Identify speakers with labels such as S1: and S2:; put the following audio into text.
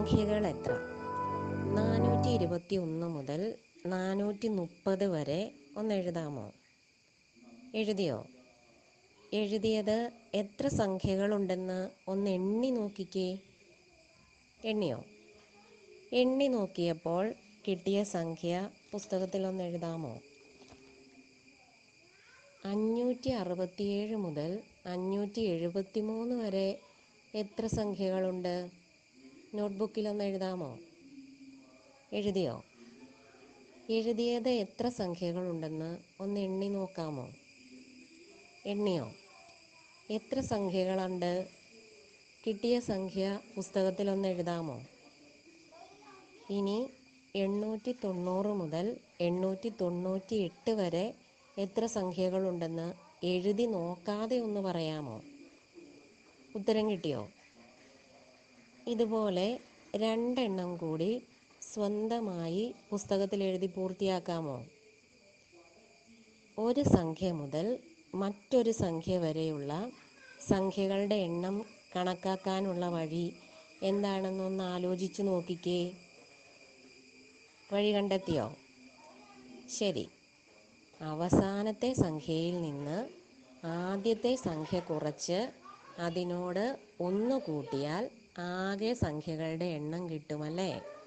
S1: സംഖ്യകൾ എത്ര നാനൂറ്റി ഇരുപത്തി ഒന്ന് മുതൽ നാനൂറ്റി മുപ്പത് വരെ ഒന്ന് എഴുതാമോ എഴുതിയോ എഴുതിയത് എത്ര സംഖ്യകളുണ്ടെന്ന് ഒന്ന് എണ്ണി നോക്കിക്കേ എണ്ണിയോ എണ്ണി നോക്കിയപ്പോൾ കിട്ടിയ സംഖ്യ പുസ്തകത്തിൽ ഒന്ന് എഴുതാമോ അഞ്ഞൂറ്റി അറുപത്തിയേഴ് മുതൽ അഞ്ഞൂറ്റി എഴുപത്തി മൂന്ന് വരെ എത്ര സംഖ്യകളുണ്ട് നോട്ട്ബുക്കിൽ ഒന്ന് എഴുതാമോ എഴുതിയോ എഴുതിയത് എത്ര സംഖ്യകളുണ്ടെന്ന് ഒന്ന് എണ്ണി നോക്കാമോ എണ്ണിയോ എത്ര സംഖ്യകളുണ്ട് കിട്ടിയ സംഖ്യ പുസ്തകത്തിൽ ഒന്ന് എഴുതാമോ ഇനി എണ്ണൂറ്റി തൊണ്ണൂറ് മുതൽ എണ്ണൂറ്റി തൊണ്ണൂറ്റി എട്ട് വരെ എത്ര സംഖ്യകളുണ്ടെന്ന് എഴുതി നോക്കാതെ ഒന്ന് പറയാമോ ഉത്തരം കിട്ടിയോ ഇതുപോലെ രണ്ടെണ്ണം കൂടി സ്വന്തമായി പുസ്തകത്തിൽ എഴുതി പൂർത്തിയാക്കാമോ ഒരു സംഖ്യ മുതൽ മറ്റൊരു സംഖ്യ വരെയുള്ള സംഖ്യകളുടെ എണ്ണം കണക്കാക്കാനുള്ള വഴി എന്താണെന്നൊന്ന് ആലോചിച്ചു നോക്കിക്കേ വഴി കണ്ടെത്തിയോ ശരി അവസാനത്തെ സംഖ്യയിൽ നിന്ന് ആദ്യത്തെ സംഖ്യ കുറച്ച് അതിനോട് ഒന്ന് കൂട്ടിയാൽ ആകെ സംഖ്യകളുടെ എണ്ണം കിട്ടുമല്ലേ